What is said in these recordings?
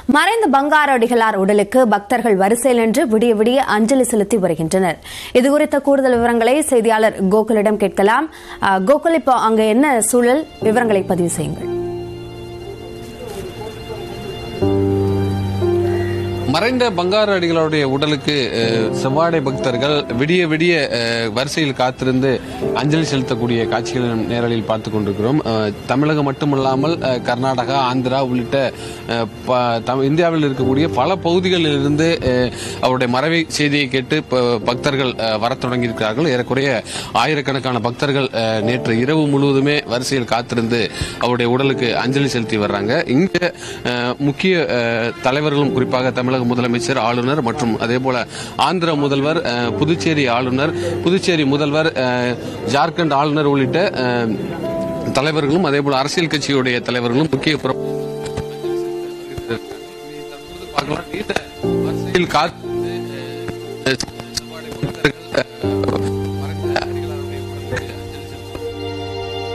மறைந்த பங்கார அடிகளார் உடலுக்கு பக்தர்கள் வரிசையில் நின்று விடிய விடிய அஞ்சலி செலுத்தி வருகின்றனர் இதுகுறித்த கூடுதல் விவரங்களை செய்தியாளர் கோகுலிடம் கேட்கலாம் அஹ், கோகுல் இப்போ அங்க என்ன சூழல் விவரங்களை பதிவு செய்யுங்கள் மறைந்த பங்காரு அடிகளுடைய உடலுக்கு அஹ், செவ்வாடை பக்தர்கள் விடிய விடிய அஹ், வரிசையில் காத்திருந்து அஞ்சலி செலுத்தக்கூடிய காட்சிகளை நாம் நேரலில் பார்த்துக் கொண்டிருக்கிறோம் அஹ், தமிழகம் மட்டுமல்லாமல் அஹ், கர்நாடகா ஆந்திரா உள்ளிட்ட அஹ், ப- தம்- இந்தியாவில் இருக்கக்கூடிய பல பகுதிகளில் இருந்து அஹ், அவருடைய மறைவை செய்தியை கேட்டு ப- பக்தர்கள் அஹ், வரத் தொடங்கியிருக்கிறார்கள் ஏறக்குறைய ஆயிரக்கணக்கான பக்தர்கள் அஹ், நேற்று இரவு முழுவதுமே வரிசையில் காத்திருந்து அவருடைய உடலுக்கு அஞ்சலி செலுத்தி வர்றாங்க இங்க அஹ், முக்கிய அஹ், தலைவர்களும் குறிப்பாக தமிழக முதலமைச்சர் ஆளுநர் மற்றும் அதே போல ஆந்திர முதல்வர் அஹ், புதுச்சேரி ஆளுநர் புதுச்சேரி முதல்வர் அஹ், ஜார்க்கண்ட் ஆளுநர் உள்ளிட்ட அஹ், தலைவர்களும் அதே போல அரசியல் கட்சியுடைய தலைவர்களும் முக்கிய புற- பார்க்கலாம். நீண்ட வரிசையில் காத்திருந்து அஹ், செவ்வாடை பக்தர்கள் அஹ், மறைந்த அடிகளாருடைய உடலுக்கு அஞ்சலி செலுத்த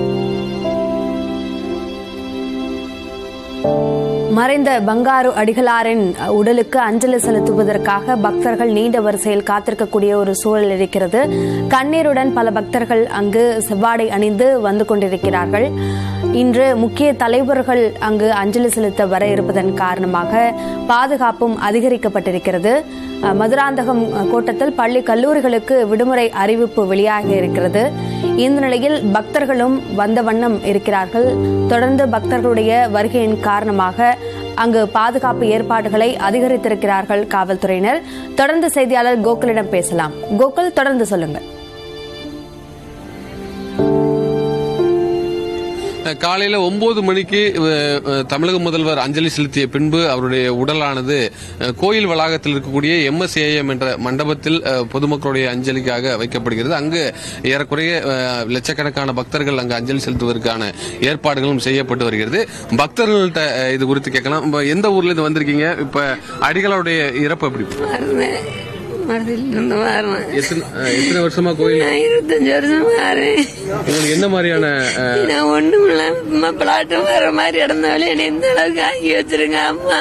மறைந்த பங்காரு அடிகளாரின் உடலுக்கு அஞ்சலி செலுத்துவதற்காக பக்தர்கள் நீண்ட வரிசையில் காத்திருக்கக்கூடிய ஒரு சூழல் இருக்கிறது கண்ணீருடன் பல பக்தர்கள் அங்கு செவ்வாடை அணிந்து வந்து கொண்டிருக்கிறார்கள் இன்று முக்கிய தலைவர்கள் அங்கு அஞ்சலி செலுத்த வர இருப்பதன் காரணமாக பாதுகாப்பும் அதிகரிக்கப்பட்டிருக்கிறது அஹ், மதுராந்தகம் அஹ், கோட்டத்தில் பள்ளி கல்லூரிகளுக்கு விடுமுறை அறிவிப்பு வெளியாகி இருக்கிறது இந்த நிலையில் பக்தர்களும் வந்த வண்ணம் இருக்கிறார்கள் தொடர்ந்து பக்தர்களுடைய வருகையின் காரணமாக அங்கு பாதுகாப்பு ஏற்பாடுகளை அதிகரித்திருக்கிறார்கள் காவல்துறையினர் தொடர்ந்து செய்தியாளர் கோகுலிடம் பேசலாம் கோகுல் தொடர்ந்து சொல்லுங்கள் காலையில ஒன்பது மணிக்கு அஹ், அஹ், தமிழக முதல்வர் அஞ்சலி செலுத்திய பின்பு அவருடைய உடலானது அஹ், கோயில் வளாகத்தில் இருக்கக்கூடிய எம்எஸ்ஏஎம் என்ற மண்டபத்தில் அஹ், பொதுமக்களுடைய அஞ்சலிக்காக வைக்கப்படுகிறது அங்கு ஏறக்குறைய அஹ், லட்சக்கணக்கான பக்தர்கள் அங்கு அஞ்சலி செலுத்துவதற்கான ஏற்பாடுகளும் செய்யப்பட்டு வருகிறது பக்தர்கள்ட்ட அஹ், இது குறித்து கேட்கலாம் இப்ப எந்த ஊர்ல இருந்து வந்திருக்கீங்க இப்ப அடிகளுடைய இறப்பு எப்படி வரேன் மரத்தில் இருந்து வரேன் எத்தனை அஹ், எத்தனை வருஷமா கோயில் நான் இருபத்தஞ்சு வருஷம் வரேன் உங்களுக்கு என்ன மாதிரியான அஹ், நான் ஒண்ணும் இல்லாம பிளாட்டும் வர மாதிரி இடந்தாலும் என்னை எந்த அளவுக்கு ஆக்கி வச்சிருங்க அம்மா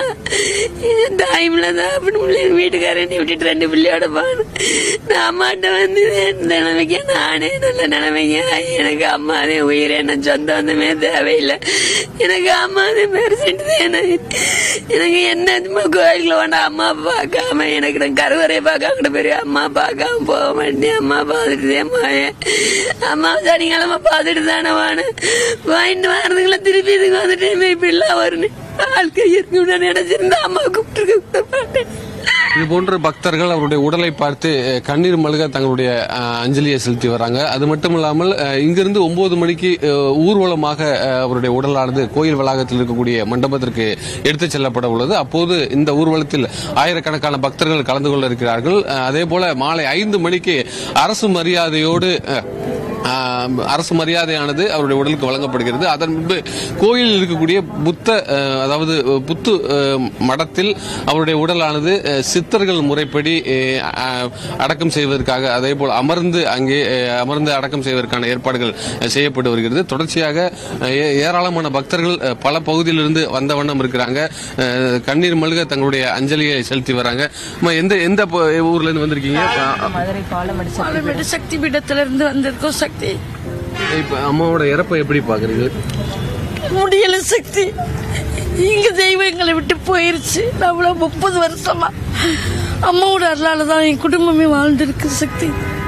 டைம்ல தான் அப்படி வீட்டுக்காரன் விட்டுட்டு ரெண்டு பிள்ளையோட போன நான் அம்மாட்ட வந்து இந்த நிலைமைக்கு நானே நல்ல நிலைமைங்க எனக்கு அம்மாதே உயிர் என்ன சொந்த வந்தமே தேவையில்லை எனக்கு அம்மாதே பெருசுட்டு எனக்கு எனக்கு என்ன சும்மா கோயிலுக்குள்ள வேண்டாம் அம்மா பார்க்காம எனக்கு நான் கருவறை பார்க்காம பெரிய அம்மா பார்க்காம போக மாட்டேன் அம்மா பார்த்துட்டு அம்மா அம்மா சனிக்கிழமை பார்த்துட்டு தானே வானு வாங்கிட்டு வரதுக்குள்ள திருப்பி இதுக்கு வந்துட்டு இப்படி எல்லாம் வரணும் வாழ்க்கை இருக்குன்னு நினைச்சிருந்தா அம்மா கூப்பிட்டு கூப்பிட மாட்டேன் இது போன்ற பக்தர்கள் அவருடைய உடலை பார்த்து அஹ், கண்ணீர் மல்க தங்களுடைய அஹ், அஞ்சலியை செலுத்தி வராங்க அது மட்டும் இல்லாமல் அஹ், இங்கிருந்து ஒன்பது மணிக்கு அஹ், ஊர்வலமாக அஹ், அவருடைய உடலானது கோயில் வளாகத்தில் இருக்கக்கூடிய மண்டபத்திற்கு எடுத்துச் செல்லப்பட உள்ளது அப்போது இந்த ஊர்வலத்தில் ஆயிரக்கணக்கான பக்தர்கள் கலந்து கொள்ள இருக்கிறார்கள் அஹ், அதே போல மாலை ஐந்து மணிக்கு அரசு மரியாதையோடு அஹ், ஆஹ், அரசு மரியாதையானது அவருடைய உடலுக்கு வழங்கப்படுகிறது அதன் முன்பு கோயிலில் இருக்கக்கூடிய புத்த அஹ், அதாவது புத்து அஹ், மடத்தில் அவருடைய உடலானது அஹ், சித்தர்கள் முறைப்படி அஹ், அஹ், அடக்கம் செய்வதற்காக அதே போல் அமர்ந்து அங்கே அஹ், அமர்ந்து அடக்கம் செய்வதற்கான ஏற்பாடுகள் அஹ், செய்யப்பட்டு வருகிறது தொடர்ச்சியாக அஹ், ஏ- ஏராளமான பக்தர்கள் அஹ், பல பகுதியிலிருந்து வந்த வண்ணம் இருக்கிறாங்க அஹ், கண்ணீர் மல்க தங்களுடைய அஞ்சலியை செலுத்தி வராங்க அம்மா, எந்த எந்த ப- ஊர்ல இருந்து வந்திருக்கீங்க மதுரை பாலமடி சக்தி பாலமேடு சக்தி பீடத்துல இருந்து வந்திருக்கோம் சக்தி இப்ப அம்மாவோட இறப்பை எப்படி பாக்குறீங்க முடியல சக்தி இங்க தெய்வம் எங்களை விட்டு போயிருச்சு அவ்வளவு முப்பது வருஷமா அம்மாவோட அருளால தான் என் குடும்பமே வாழ்ந்திருக்கு சக்தி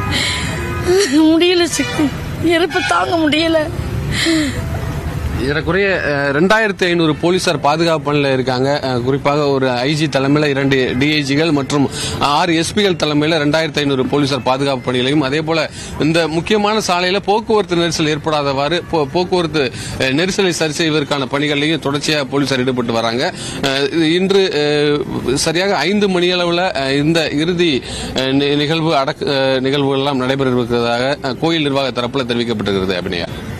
முடியல சக்தி இறப்பு தாங்க முடியல ஏறக்குறைய ரெண்டாயிரத்தி ஐநூறு போலீசார் பாதுகாப்பு பணியில் இருக்காங்க அஹ், குறிப்பாக ஒரு ஐஜி தலைமையில் இரண்டு டிஐஜிகள் மற்றும் ஆறு எஸ்பிகள் தலைமையில் ரெண்டாயிரத்தி ஐநூறு போலீசார் பாதுகாப்பு பணிகளையும் அதே போல இந்த முக்கியமான சாலையில போக்குவரத்து நெரிசல் ஏற்படாதவாறு போ- போக்குவரத்து அஹ், நெரிசலை சரி செய்வதற்கான பணிகளையும் தொடர்ச்சியாக போலீசார் ஈடுபட்டு வராங்க அஹ், இது இன்று அஹ், சரியாக ஐந்து மணியளவில் அஹ், இந்த இறுதி அஹ், நி- நிகழ்வு அடக்க அஹ், நிகழ்வுகள் எல்லாம் நடைபெற இருக்கிறதாக அஹ், கோயில் நிர்வாக தரப்பில் தெரிவிக்கப்பட்டிருக்கிறது அபிநயா